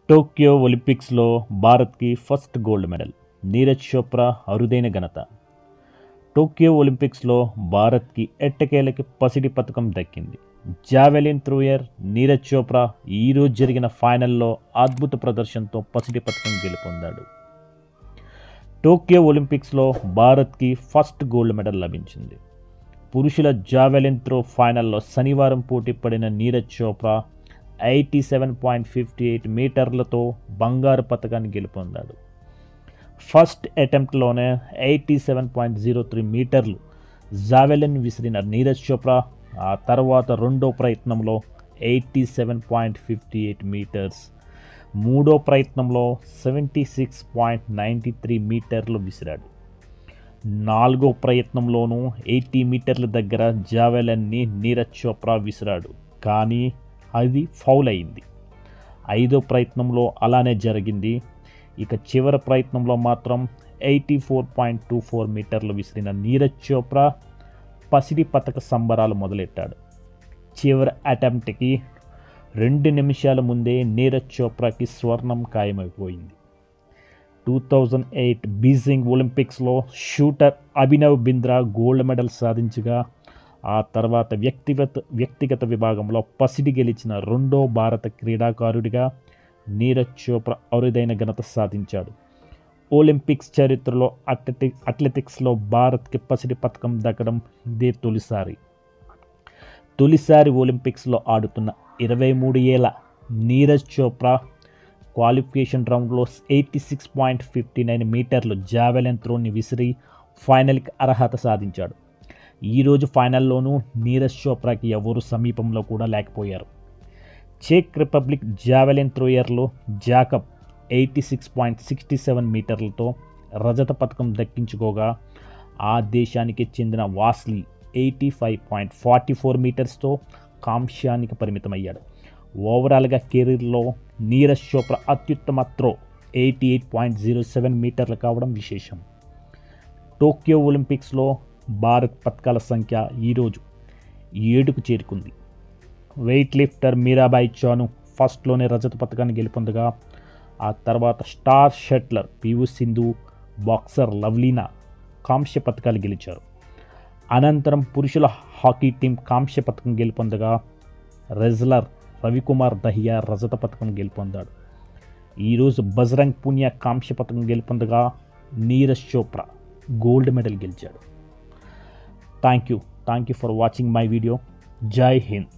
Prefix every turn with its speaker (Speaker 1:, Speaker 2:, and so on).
Speaker 1: Tokyo ఒలింపిక్స్లో భారత్కి first gold medal Neeraj Chopra అరుదైన ఘనత టోక్యో ఒలింపిక్స్లో భారత్కి ఎట్టకేలకి పసిడి పథకం దక్కింది జావెలిన్ త్రూయర్ నీరజ్ చోప్రా ఈరోజు జరిగిన ఫైనల్లో అద్భుత ప్రదర్శనతో పసిడి పథకం గెలుపొందాడు టోక్యో ఒలింపిక్స్లో భారత్కి ఫస్ట్ గోల్డ్ మెడల్ లభించింది పురుషుల జావెలిన్ త్రో ఫైనల్లో శనివారం పోటీ పడిన Neeraj Chopra eighty seven point fifty eight మీటర్లతో బంగారు పథకాన్ని గెలుపొందాడు ఫస్ట్ అటెంప్ట్లోనే eighty seven point zero three మీటర్లు జావెలిన్ విసిరిన నీరజ్ చోప్రా ఆ తర్వాత రెండో ప్రయత్నంలో eighty seven point fifty eight meters మూడో ప్రయత్నంలో seventy six point ninety three మీటర్లు విసిరాడు నాలుగో ప్రయత్నంలోనూ ఎయిటీ మీటర్ల దగ్గర జావెలన్ని నీరజ్ చోప్రా విసిరాడు కానీ అది ఫౌల్ అయింది ఐదో ప్రయత్నంలో అలానే జరిగింది ఇక చివరి ప్రయత్నంలో మాత్రం eighty four point two four మీటర్లు విసిరిన నీరజ్ చోప్రా పసిడి పథక సంబరాలు మొదలెట్టాడు చివరి అటెంప్ట్కి రెండు నిమిషాల ముందే నీరజ్ చోప్రాకి స్వర్ణం ఖాయమైపోయింది టూ థౌజండ్ ఎయిట్ బీజింగ్ ఒలింపిక్స్లో shooter Abhinav Bindra gold medal సాధించగా ఆ తర్వాత వ్యక్తిగత వ్యక్తిగత విభాగంలో పసిడి గెలిచిన రెండో భారత క్రీడాకారుడిగా నీరజ్ చోప్రా అరుదైన ఘనత సాధించాడు ఒలింపిక్స్ చరిత్రలో అథ్లెటిక్ అథ్లెటిక్స్లో భారత్కి పసిడి పథకం దక్కడం ఇదే తొలిసారి తొలిసారి ఒలింపిక్స్లో ఆడుతున్న ఇరవై మూడు ఏళ్ళ నీరజ్ చోప్రా క్వాలిఫికేషన్ రౌండ్లో eighty six point fifty nine మీటర్లు జావెలిన్ త్రోని విసిరి ఫైనల్కి అర్హత సాధించాడు ఈరోజు ఫైనల్లోనూ నీరజ్ చోప్రాకి ఎవరు సమీపంలో కూడా లేకపోయారు చెక్ రిపబ్లిక్ జావెలిన్ త్రోయర్లో Jakob eighty six point sixty seven మీటర్లతో రజత పథకం దక్కించుకోగా ఆ దేశానికి చెందిన Vesely eighty five point forty four మీటర్స్తో కాంస్యానికి పరిమితమయ్యాడు ఓవరాల్గా కెరీర్లో నీరజ్ చోప్రా అత్యుత్తమ throw eighty eight point zero seven మీటర్లు కావడం విశేషం టోక్యో ఒలింపిక్స్లో భారత్ పథకాల సంఖ్య ఈరోజు ఏడుకు చేరుకుంది వెయిట్ లిఫ్టర్ మీరాబాయి చాను ఫస్ట్లోనే రజత పథకాన్ని గెలుపొందగా ఆ తర్వాత star shuttler PV Sindhu boxer Lovlina కాంస్య పథకాలు గెలిచారు అనంతరం పురుషుల హాకీ టీం కాంస్య పథకం గెలుపొందగా రెజ్లర్ రవికుమార్ దహియా రజత పథకం గెలుపొందాడు ఈరోజు బజరంగ్ పునియా కాంస్య పథకం గెలుపొందగా నీరజ్ చోప్రా గోల్డ్ మెడల్ గెలిచాడు thank you thank you for watching my video Jai Hind